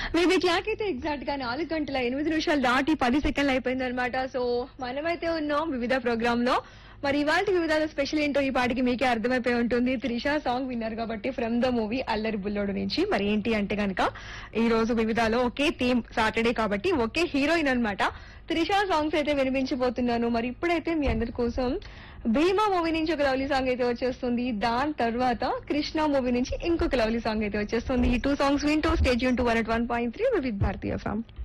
maybe clock అయితే exact గా నాలుగు గంటల ఎనిమిది నిమిషాలు దాటి పది సెకండ్లు అయిపోయింది అనమాట సో మనమైతే ఉన్నాం వివిధ ప్రోగ్రామ్ లో మరి ఇవాళ వివిధ స్పెషల్ ఏంటో ఈ పాటికి మీకే అర్థమైపోయి ఉంటుంది త్రిష సాంగ్ విన్నారు కాబట్టి ఫ్రమ్ ద మూవీ అల్లరి బుల్లోడు నుంచి మరి ఏంటి అంటే గనక ఈ రోజు వివిధలో ఒకే థీమ్ సాటర్డే కాబట్టి ఒకే హీరోయిన్ అన్నమాట త్రిష సాంగ్స్ అయితే వినిపించబోతున్నాను మరి ఇప్పుడైతే మీ అందరి కోసం భీమా మూవీ నుంచి ఒక లవ్లీ సాంగ్ అయితే వచ్చేస్తుంది దాని తర్వాత కృష్ణ మూవీ నుంచి ఇంకొక లవ్లీ సాంగ్ అయితే వచ్చేస్తుంది ఈ టూ సాంగ్స్ వింటూ స్టేజ్ యూన్ to one at one point three with భారతీయ సాంగ్